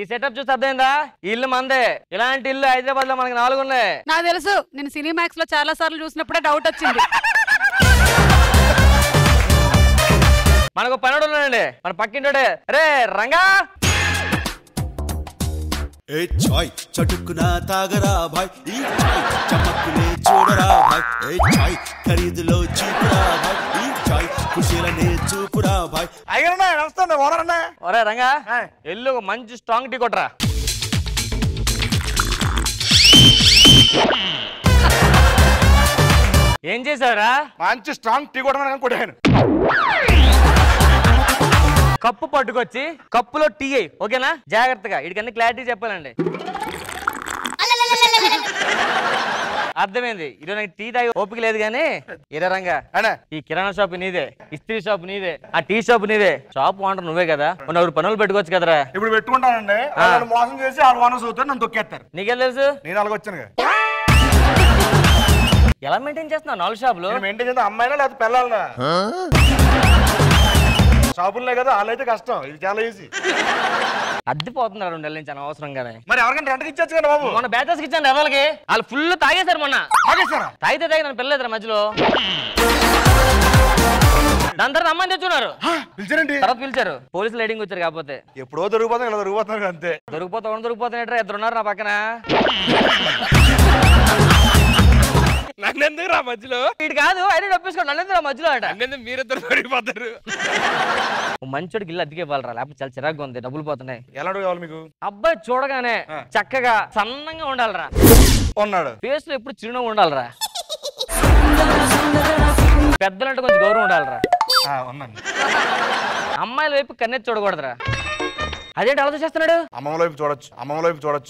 ఈ సెటప్ చూస్తే అర్థమైందా ఈ ఇల్లు మందే ఇలాంటి ఇల్లు హైదరాబాద్ లో మనకి నాలుగు ఉన్నాయి నాకు తెలుసు నేను సినిమాక్స్ లో చాలా సార్లు చూసినప్పుడే డౌట్ వచ్చింది మనకు పనుడు ఉన్నాడండి మన పక్కింటోడే రే రంగా ఏ చాయ్ చటుక్కున తాగరా భాయ్ ఈ చాయ్ చమక్కులే చూడరా భాయ్ ఏ చాయ్ ఖరీదులో చూపురా భాయ్ ఈ చాయ్ ఖుషీలనే చూపురా భాయ్ అయ్యన్నా నమస్తే ఓనరన్నా ఒరే రంగా ఆయ్. ఎల్లు ఒక మంచి స్ట్రాంగ్ టీ కొట్టరా ఏం చేశావురా మంచి స్ట్రాంగ్ టీ కూడా కొట్టాను కప్పు పట్టుకొచ్చి కప్పులో టీ అయ్యి ఓకేనా జాగ్రత్తగా వీడికన్నీ క్లారిటీ చెప్పాలండి అర్థమైంది ఈరోజు నాకు టీ తాగి ఓపిక లేదు కానీ ఇరే రంగా అన్నా ఈ కిరాణా షాప్ నీదే ఇస్త్రీ షాప్ నీదే ఆ టీ షాప్ నీదే షాప్ ఓనర్ నువ్వే కదా నలుగురు పనులు పెట్టుకోవచ్చు కదరా ఇప్పుడు పెట్టుకుంటానండి వాళ్ళని మోసం చేసి వాళ్ళు ఓనర్స్ అవుతారు నన్ను తొక్కేస్తారు నీకేం తెలుసు నేను అలాగ వచ్చాను కదా ఎలా మెయింటైన్ చేస్తున్నావు నాలుగు షాపులు నేను మెయింటైన్ చేస్తే అమ్మాయినా లేకపోతే పిల్లలనా షాపులనే కదా వాళ్ళైతే కష్టం ఇది చాలా ఈజీ అద్దెపోతున్నారు రెండు నెలల నుంచి అనవసరంగానే మరి ఎవరికైనా రెంట్కి ఇచ్చొచ్చు కదా బాబు మొన్న బ్యాచర్స్ కి ఇచ్చాను ఎవరికి వాళ్ళు ఫుల్ తాగేశారు మొన్న ఆగేస్తారా తాగితే తాగి నన్ను పిల్లలేదురా మధ్యలో దాని తర్వాత అమ్మాయిని తెచ్చున్నారు పిలిచారండి తర్వాత పిలిచారు పోలీసులు రైడింగ్ వచ్చారు కాకపోతే ఎప్పుడో దొరికిపోతాం ఇలా దొరికిపోతున్నారు అంతే దొరికిపోతా ఒకడు దొరికిపోతున్నట్రా ఇద్దరు ఉన్నారు నా పక్కన నన్నెందుకు రా మధ్యలో వీడు కాదు ఐడి డబ్బేసుకోండి నన్ను ఎందుకు రా మధ్యలో అట నన్నెందుకు మీరిద్దరు పడిపోతారు ఓ మంచోడికి ఇల్లు అద్దెకే ఇవ్వాలరా లేకపోతే చాలా చిరాగ్గా ఉంది డబ్బులు పోతున్నాయి ఎలాంటి కావాలి మీకు అబ్బాయి చూడగానే చక్కగా సన్నంగా ఉండాలిరా ఉన్నాడు ఫేస్ లో ఎప్పుడు చిరునవ్వు ఉండాలిరా పెద్దలంటే కొంచెం గౌరవం ఉండాలిరా ఆ, ఉన్నాను అమ్మాయిల వైపు కన్నెత్తి చూడకూడదురా అదేంటి అలా చేస్తున్నాడు అమ్మమ్మ వైపు చూడొచ్చు అమ్మమ్మ వైపు చూడొచ్చు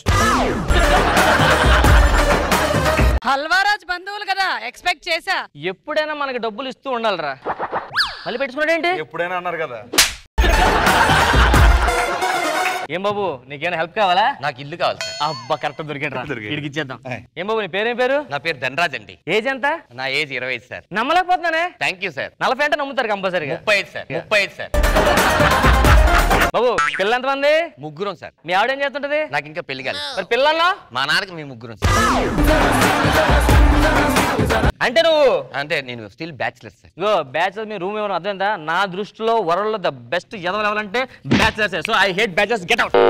హల్వారాజ్ బంధువులు కదా ఎక్స్పెక్ట్ చేసా ఎప్పుడైనా మనకి డబ్బులు ఇస్తూ ఉండాలిరా మళ్ళీ పెట్టుకున్నాడు ఏంటి ఎప్పుడైనా అన్నారు కదా ఏం బాబు నీకేమైనా హెల్ప్ కావాలా నాకు ఇల్లు కావాలి సార్ అబ్బా కరెక్ట్ దొరికిండ్రా దొరికింది. వీడికి ఇచ్చేద్దాం ఆయ్. ఏం బాబు నీ పేరేం పేరు నా పేరు ధనరాజ్ అండి ఏజ్ ఎంత నా ఏజ్ ఇరవై ఐదు సార్ నమ్మలేకపోతున్నానే థ్యాంక్ యూ సార్ నలభై అంటే నమ్ముతారు కంపల్సరీగా ముప్పై ఐదు సార్ ముప్పై ఐదు సార్ బాబు పిల్ల ఎంతమంది ముగ్గురం సార్ మీ ఆవిడ ఏం చేస్తుంటది నాకు ఇంకా పెళ్లి కాలేదు మరి పిల్లల్లో మా నాన్నకి మేము ముగ్గురం సార్ అంటే నువ్వు అంటే నేను స్టిల్ బ్యాచిలర్ సార్ ఇగో బ్యాచెస్ మీ రూమ్ ఏమైనా అర్థమైందా నా దృష్టిలో వరల్డ్ ద బెస్ట్ ఎదవ లెవెల్ అంటే bachelors so I hate batches get out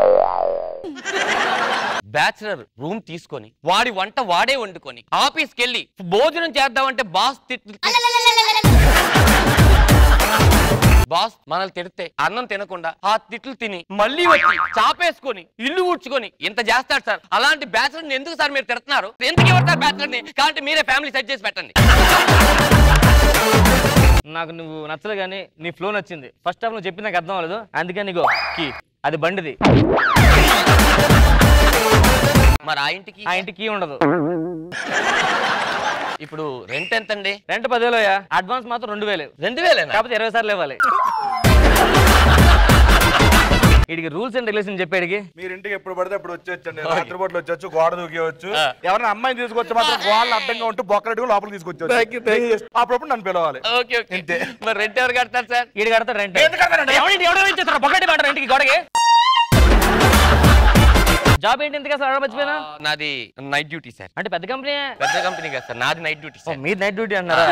bachelor room తీసుకొని వాడి వంట వాడే వండుకొని ఆఫీస్కి వెళ్ళి భోజనం చేద్దామంటే బాస్ తిట్లు బాస్ మనల్ని తిడితే అన్నం తినకుండా ఆ తిట్లు తిని మళ్ళీ వచ్చి చాపేసుకొని ఇల్లు ఊడ్చుకొని ఇంత చేస్తాడు సార్ అలాంటి బ్యాచిలర్ ఎందుకు సార్ మీరు తిడుతున్నారు ఎందుకు ఎవరు సార్ బ్యాచిలర్ ని కాబట్టి మీరే ఫ్యామిలీ సెట్ చేసి పెట్టండి నాకు నువ్వు నచ్చలేదు కానీ నీ ఫ్లో నచ్చింది ఫస్ట్ హాఫ్ నువ్వు చెప్పి నాకు అర్థం అవ్వలేదు అందుకని నీకు కీ అది బండిది మరి ఆ ఇంటికి ఆ ఇంటి కీ ఉండదు ఇప్పుడు రెంట్ ఎంత అండి రెంట్ పదివేలు అడ్వాన్స్ మాత్రం రెండు వేలు రెండు వేలేనా కాకపోతే ఇరవై సార్లు ఇవ్వాలి వీడికి రూల్స్ అండ్ రెగ్యులేషన్ చెప్పాడికి మీరు ఇంటికి ఎప్పుడు పడితే అప్పుడు వచ్చేచ్చండి రాత్రి పూటలు వచ్చచ్చు గోడ దూకేవచ్చు ఆ. ఎవరైనా అమ్మాయిని తీసుకొచ్చి మాత్రం గోడలు అడ్డంగా ఉంటూ బొక్కరెట్టుగా లోపలికి తీసుకొచ్చు అప్పుడప్పుడు నన్ను పిలవాలి ఓకే ఓకే ఇంతే. మరి రెంట్ ఎవరు కడతారు సార్ వీడి కడతాడు రెంట్ ఎందుకు కడతాడండి? ఎవడింటి ఎవడో ఇచ్చేస్తాడు బొక్కటి పడరు ఇంటికి గొడకి జాబ్ ఏంటి ఎందుకు అసలు మర్చిపోయినా నాది నైట్ డ్యూటీ సార్ అంటే పెద్ద కంపెనీ పెద్ద కంపెనీ కదా సార్ నాది నైట్ డ్యూటీ సార్ మీరు నైట్ డ్యూటీ అన్నారా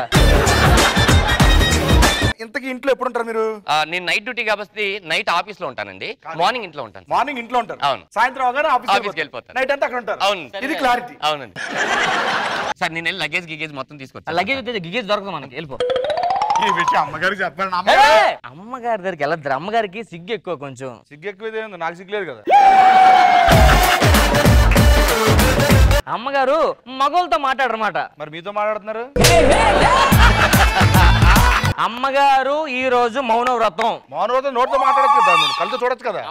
ఇంతకీ ఇంట్లో ఎప్పుడు ఉంటారు మీరు ఆ, నేను నైట్ డ్యూటీ కాబట్టి నైట్ ఆఫీస్ లో ఉంటానండి మార్నింగ్ ఇంట్లో ఉంటాను మార్నింగ్ ఇంట్లో ఉంటారు అవును. సాయంత్రం అవగానే ఆఫీస్కి ఆఫీస్ వెళ్ళిపోతారు. నైట్ అంతా అక్కడ ఉంటారు అవును ఇది క్లారిటీ అవునండి సార్ నేను వెళ్ళి లగేజ్ గిగేజ్ మొత్తం తీసుకొచ్చాను లగేజ్ వచ్చేసి గిగేజ్ దొరకదు మనకి వెళ్ళిపో ఈ విషయం అమ్మగారికి చెప్పాలి అమ్మ ఏయ్! అమ్మగారి దగ్గరికి వెళ్ళద్దు అమ్మగారికి సిగ్గు ఎక్కువ కొంచెం సిగ్గు ఎక్కువ ఉంది నాకు సిగ్గులేదు కదా అమ్మగారు మగోళ్ళతో మాట్లాడరమాట మరి మీతో మాట్లాడుతున్నారు అమ్మగారు ఈ రోజు మౌన వ్రతం మౌనవ్రతం నోటితో మాట్లాడచ్చు కదా మీరు కళ్ళతో చూడొచ్చు కదా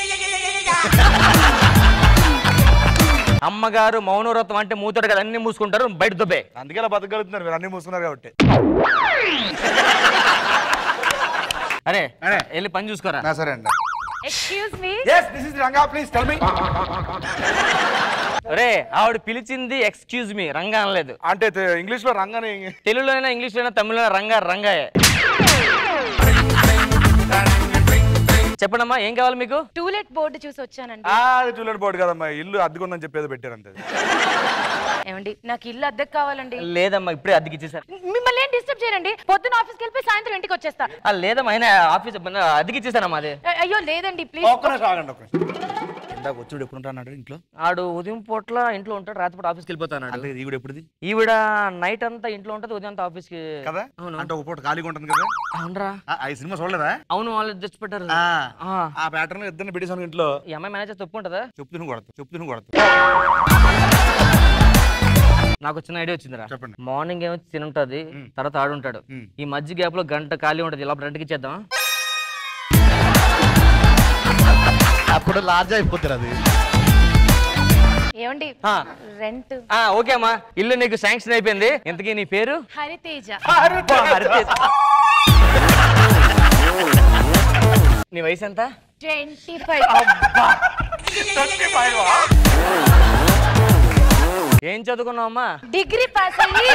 అమ్మగారు మౌన వ్రతం అంటే మూతడు కదా అన్ని మూసుకుంటారు బయట దుబ్బే అందుకే ఇలా బతకగలుగుతున్నారు మీరు అన్ని మూసుకున్నారు కాబట్టి అరే అరే. వెళ్ళి పని చూసుకోరా నా సరే అండి excuse me yes this is Ranga please tell me అరే ఆవిడ పిలిచింది ఎక్స్క్యూజ్ మీ రంగా అనలేదు అంటే తె- ఇంగ్లీష్ లో రంగాని తెలుగులోనైనా ఇంగ్లీష్లోనైనా తమిళలో రంగా రంగాయే చెప్పండమ్మా ఏం కావాలి మీకు టూలెట్ బోర్డు చూసి వచ్చానండి ఆ, అది టూలెట్ బోర్డు కదమ్మా ఇల్లు అద్దెకుందని చెప్పేది పెట్టారు అంతే ఏమండి నాకు ఇల్లు అద్దెకు కావాలండి లేదమ్మా ఇప్పుడే అద్దెకి ఇచ్చేసారు మిమ్మల్ని ఏం డిస్టర్బ్ చేయనండి పొద్దున ఆఫీస్కి వెళ్ళిపోయి సాయంత్రం ఇంటికి వచ్చేస్తా ఆ, లేదమ్మా ఆయన ఆఫీస్ అద్దెకి ఇచ్చేసానమ్మా అది అ- అయ్యో లేదండి ప్లీజ్ ఒక్క నిమిషం ఆగండి ఒక్క నిమిషం. ఇందాక వచ్చాడు ఎప్పుడు ఉంటాడు ఇంట్లో ఆడు ఉదయం పూట్ల ఇంట్లో ఉంటాడు రాత్రిపూట ఆఫీస్కి వెళ్ళిపోతాడు అంటే ఈవిడ ఎప్పుడుది ఈవిడ నైట్ అంతా ఇంట్లో ఉంటది ఉదయం అంతా ఆఫీస్కి కదా అవును. అంటే ఒక పూట ఖాళీగా ఉంటుంది కదా అవునరా ఆ, ఆ, ఈ సినిమా చూడలేదా అవును వాళ్ళు తెచ్చి పెట్టారు ఆ, ఆ. ఆ ప్యాటర్న్ ఇద్దరిని పెట్టేసాను ఇంట్లో ఈ అమ్మాయి మేనేజర్ తప్పు ఉంటుందా చెప్తును కొడతా చెప్తును కొడతా నాకు వచ్చిన ఐడియా వచ్చిందిరా చెప్పండి. మార్నింగ్ ఏమో తినుంటది తర్వాత ఆడుంటాడు మ్. ఈ మధ్య గ్యాప్ లో గంట ఖాళీ ఉంటది ఇలా రెంట్కి ఇచ్చేద్దాం అప్పుడు లార్జ్ అయిపోతుంది అది ఏమండి ఆ. రెంట్ ఆ ఓకే అమ్మా ఇల్లు నీకు శాంక్షన్ అయిపోయింది ఇంతకీ నీ పేరు హరితేజ అబ్బా, హరితేజ్. నీ వయసు ఎంత ట్వంటీ ఫైవ్ ఏం చదువుకున్నావు అమ్మా డిగ్రీ పాస్ అయ్యి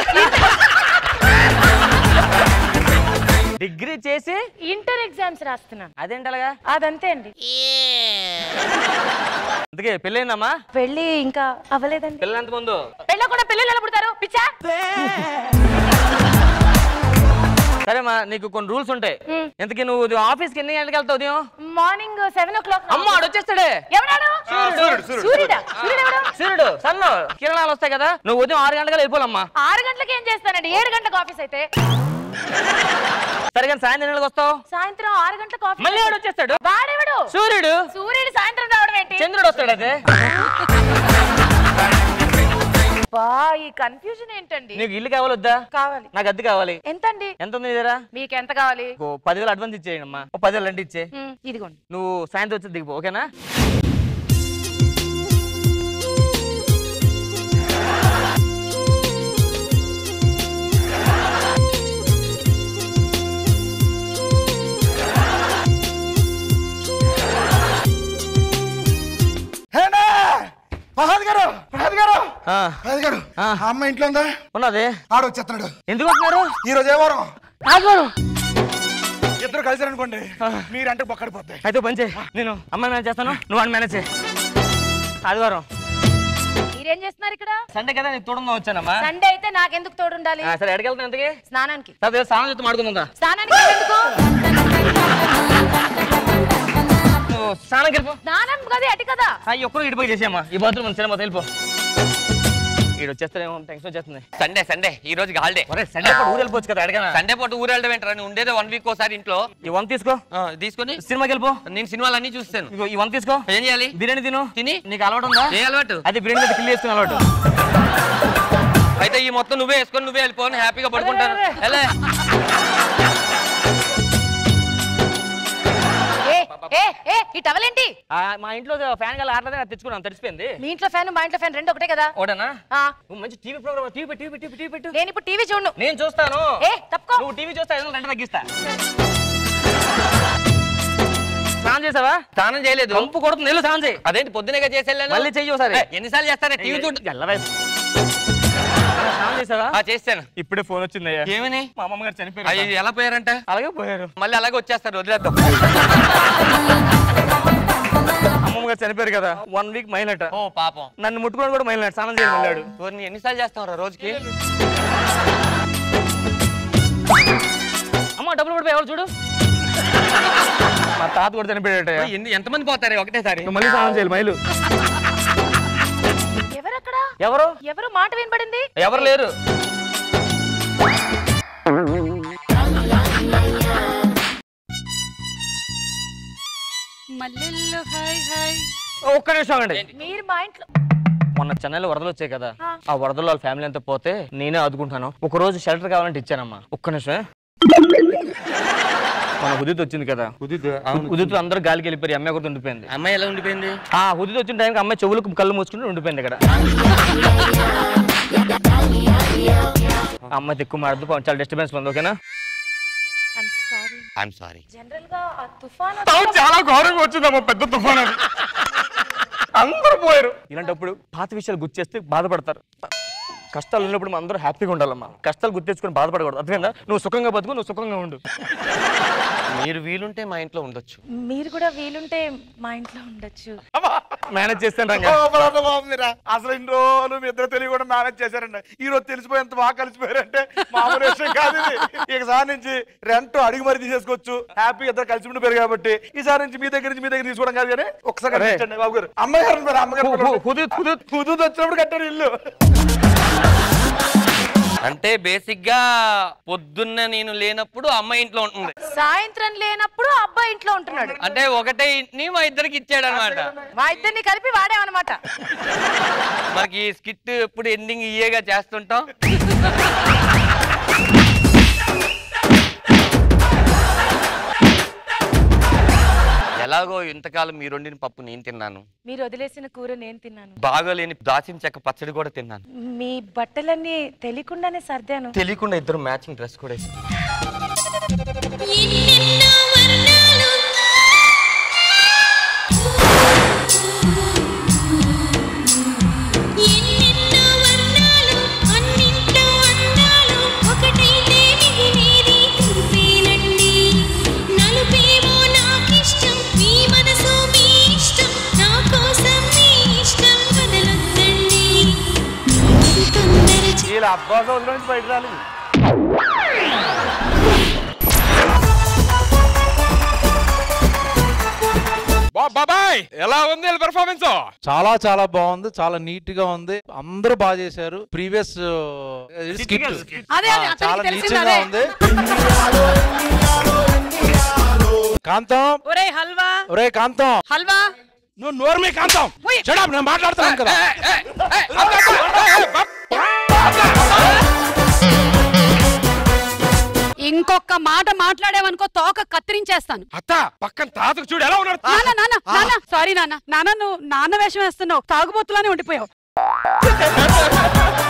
డిగ్రీ చేసి ఇంటర్ ఎగ్జామ్స్ రాస్తున్నాను అదేంటి అలాగా అదంతే అండి అందుకే పెళ్ళైందమ్మా పెళ్ళి ఇంకా అవ్వలేదండి పిల్లలు ఎంత ముందు పెళ్ళి కూడా పిల్లలు ఎలా పుడతారు పిచ్చా సరేమ్మా నీకు కొన్ని రూల్స్ ఉంటాయి మ్. ఇంతకీ నువ్వు ఉదయం ఆఫీస్కి ఎన్ని గంటలకు వెళ్తావు ఉదయం మార్నింగ్ సెవెన్ ఓ క్లాక్ అమ్మ ఆడు వచ్చేస్తాడే ఎవడాడు సూర్యుడా సూర్యుడు ఎవడు సూర్యుడు సన్ను కిరణాలు వస్తాయి కదా నువ్వు ఉదయం ఆరు గంటలకు వెళ్ళిపోలమ్మా ఆరు గంటలకు ఏం చేస్తానండి ఏడు గంటలకు ఆఫీస్ అయితే సరే కానీ సాయంత్రం ఎన్ని గంటలకు వస్తావు సాయంత్రం ఆరు గంటలకు ఆఫీస్ మళ్ళీ ఆడు వచ్చేస్తాడు వాడెవడు సూర్యుడు సూర్యుడు సాయంత్రం రావడం ఏంటి చంద్రుడు వస్తాడు అదే బా ఈ కన్ఫ్యూజన్ ఏంటండి నీకు ఇల్లు కావాలి వద్దా కావాలి నాకు అద్దె కావాలి ఎంతండి ఎంత ఉంది నీ దగ్గర మీకు ఎంత కావాలి ఓ పదివేలు అడ్వాన్స్ ఇచ్చేయండి అమ్మా ఓ పదివేలు అంటే ఇచ్చే ఉమ్, ఇదిగోండి నువ్వు సాయంత్రం వచ్చి దిగిపో ఓకేనా హేనా! ప్రసాద్ గారు ప్రసాద్ గారు ఆ, ప్రసాద్ గారు ఆ. ఆ అమ్మ ఇంట్లో ఉందా ఉన్నది ఆడు వచ్చేస్తున్నాడు ఎందుకు వస్తున్నారు ఈ రోజు ఏ వారం ఆదివారం ఇద్దరు కలిసారనుకోండి మీరంటే బొక్కడిపోతాయి అయితే ఓ పని చేయి నేను అమ్మాయి మేనేజ్ చేస్తాను నువ్వు అని మేనేజ్ చేయి ఆదివారం మీరేం చేస్తున్నారు ఇక్కడ సండే కదా నీకు తోడుగా వచ్చానమ్మా సండే అయితే నాకెందుకు తోడుండాలి ఆ, సరే ఎక్కడికి వెళ్తాను ఎంతకి స్నానానికి సరే స్నానం చేస్తే మాడుకుందా స్నానానికి ఎందుకు నువ్వు స్నానం వెళ్ళిపో స్నానం కదా అటు కదా అయ్యి ఒక్కరు ఇటు పోయి చేసేయమ్మా ఈ బాత్రూమ్ సినిమా వెళ్ళిపో ఈడు వచ్చేస్తారేమో టెన్షన్ వచ్చేస్తుంది సండే సండే ఈ రోజు హాలిడే ఒరే సండే పూట ఊరు వెళ్ళిపోవచ్చు కదా అడగనా సండే పూట ఊరు వెళ్ళడం ఏంటరా నువ్వు ఉండేదే వన్ వీక్ ఒకసారి ఇంట్లో ఈ వన్ తీసుకో ఆ, తీసుకొని సినిమాకి వెళ్ళిపో నేను సినిమాలు అన్ని చూస్తాను ఇగో ఈ వన్ తీసుకో ఏం చేయాలి బిర్యానీ తిను తిని నీకు అలవాటు ఉందా ఏ అలవాటు అది బిర్యానీ మీద కిల్లి వేసుకుని అలవాటు అయితే ఈ మొత్తం నువ్వే వేసుకొని నువ్వే వెళ్ళిపోని హ్యాపీగా పడుకుంటాను అరే, అరే. వెళ్ళే ఏ ఏ ఏ ఈ టవల్ ఏంటి ఆ, మా ఇంట్లో ఫ్యాన్ గల ఆడలేదు అది తెచ్చుకున్నాను తడిసిపోయింది మీ ఇంట్లో ఫ్యాన్ మా ఇంట్లో ఫ్యాన్ రెండు ఒకటే కదా ఓడనా ఆ, నువ్వు మంచి టీవీ ప్రోగ్రామ్ టీవీ పెట్టు టీవీ పెట్టు టీవీ పెట్టు నేను ఇప్పుడు టీవీ చూడను నేను చూస్తాను ఏ తప్పుకో నువ్వు టీవీ చూస్తే ఐదు వందలు రెంట్ తగ్గిస్తా స్నానం చేసావా స్నానం చేయలేదు కంపు కొడుతుంది వెళ్ళు స్నానం చేయి అదేంటి పొద్దునగా చేసి వెళ్ళాను మళ్ళీ చెయ్యి ఒకసారి. ఏ, ఎన్నిసార్లు చేస్తారా టీవీ చూడు ఎల్లవే స్నానం చేసావా ఆ, చేస్తాను ఇప్పుడే ఫోన్ వచ్చిందయ్యా ఏమని మా అమ్మమ్మ గారు చనిపోయారు అయ్యి ఎలా పోయారంట అలాగే పోయారు మళ్ళీ అలాగే వచ్చేస్తారు వదిలేద్దాం అమ్మమ్మ గారు చనిపోయారు కదా వన్ వీక్ మైలట ఓ పాపం నన్ను ముట్టుకొని కూడా మైలట స్నానం చేయడం వెళ్ళాడు ఎవరిని ఎన్నిసార్లు చేస్తావు రోజుకి అమ్మ డబ్బులు పడిపోయి ఎవరు చూడు మా తాత కూడా చనిపోయాడట ఓ, ఎన్ని ఎంతమంది పోతారు ఒకటేసారి నువ్వు మళ్ళీ స్నానం చేయాలి మైలు ఎవరక్కడ ఎవరు ఎవరు మాట వినపడింది ఎవరు లేరు మల్లెల్లో హాయ్ హాయ్ ఒక్క నిమిషం అండి మీరు మా ఇంట్లో మొన్న చెన్నైలో వరదలు వచ్చాయి కదా ఆ. ఆ వరదల్లో వాళ్ళ ఫ్యామిలీ అంతా పోతే నేనే అదుకుంటాను ఒక రోజు షెల్టర్ కావాలంటే ఇచ్చానమ్మా ఒక్క నిమిషం మన హుదిత్ వచ్చింది కదా హుదిత్ అందరూ గాలికి వెళ్ళిపోయి అమ్మాయి కూడా ఉండిపోయింది అమ్మాయి ఎలా ఉండిపోయింది ఆ హుదిత్ వచ్చిన టైంకి అమ్మాయి చెవులకు కళ్ళు మూసుకుంటూ ఉండిపోయింది ఇక్కడ ఆ అమ్మాయి ఎక్కువ మాడదు పాపం చాలా డిస్టర్బెన్స్ ఉంది ఓకేనా I'm sorry I'm sorry general గా ఆ తుఫాన్ చాలా ఘోరంగా వచ్చిందమ్మా పెద్ద తుఫాన్ అది అందరూ పోయారు ఇలాంటప్పుడు పాత విషయాలు గుర్తు చేస్తే బాధపడతారు కష్టాలు ఉన్నప్పుడు మనం అందరూ హ్యాపీగా ఉండాలమ్మా కష్టాలు గుర్తెచ్చుకొని బాధపడకూడదు అర్థమైందా నువ్వు సుఖంగా బతుకు నువ్వు సుఖంగా ఉండు మీరు వీలుంటే మా ఇంట్లో ఉండొచ్చు మీరు కూడా వీలుంటే మా ఇంట్లో ఉండొచ్చు మేనేజ్ చేస్తాను రంగా సూపర్ బాగుందిరా అసలు ఇన్ని రోజులు మీ ఇద్దరు తెలివి కూడా మేనేజ్ చేశారండి ఈ రోజు తెలిసిపోయేంత బాగా కలిసిపోయారంటే మామూలు విషయం కాదు ఇది ఈసారి నుంచి రెంట్ అడిగి మరి తీసేసుకోవచ్చు హ్యాపీ ఇద్దరు కలిసి ఉండిపోయారు కాబట్టి ఈసారి నుంచి మీ దగ్గర నుంచి మీ దగ్గర తీసుకోవడం కాదు కానీ ఒకసారి కనిపించండి బాబు గారు అమ్మాయి గారు ఉన్నారు, అమ్మగారు ఉన్నారు. హుదూద్ హుదూద్ హుదూద్ వచ్చినప్పుడు కట్టారు ఇల్లు అంటే బేసిక్ గా పొద్దున్న నేను లేనప్పుడు అమ్మ ఇంట్లో ఉంటుంది సాయంత్రం లేనప్పుడు అబ్బాయి ఇంట్లో ఉంటున్నాడు అంటే ఒకటే ఇంటిని మా ఇద్దరికి ఇచ్చాడు అనమాట మా ఇద్దరిని కలిపి వాడేమన్నమాట మనకి ఈ స్కిట్ ఎప్పుడు ఎండింగ్ ఇయేగా చేస్తుంటాం ఎలాగో ఇంతకాలం మీ రెండిన పప్పు నేను తిన్నాను మీరు వదిలేసిన కూర నేను తిన్నాను బాగోలేని దాచిన చెక్క పచ్చడి కూడా తిన్నాను మీ బట్టలన్నీ తెలియకుండానే సర్దాను తెలియకుండా ఇద్దరు మ్యాచింగ్ డ్రెస్ కూడా వేసుకున్నాం. ఎన్నెన్నో వర్ణాలు ఎన్నెన్నో వర్ణాలు అన్నింట్లో అందాలు ఒకటైతే మిగిలేది కురిపేనండి నలుపేమో నాకిష్టం మీ మనసు మీ ఇష్టం నా కోసం మీ ఇష్టం వదలొద్దండి తొందర వీళ్ళ అబ్బాసం నుంచి బయట రాలేదు బాబాయ్ ఎలా ఉంది పెర్ఫార్మెన్స్ చాలా చాలా బాగుంది చాలా నీట్ గా ఉంది అందరూ బాగా చేశారు ప్రీవియస్ స్కిట్ అదే అదే చాలా అతనికి తెలిసింది నీచంగా అదే ఉంది కాంతం ఒరే హల్వా ఒరే కాంతం హల్వా నువ్వు నోరు మీ కాంతం ఉయ్. చెడప్ నేను మాట్లాడుతున్నాను కదా ఇంకొక మాట మాట్లాడావనుకో తోక కత్తిరించేస్తాను అత్త పక్కన తాతకు చూడు ఎలా ఉన్నారు నాన్న నాన్న నాన్న సారీ నాన్న నాన్న నువ్వు నాన్న వేషం వేస్తున్నావు తాగుబోతులానే ఉండిపోయావు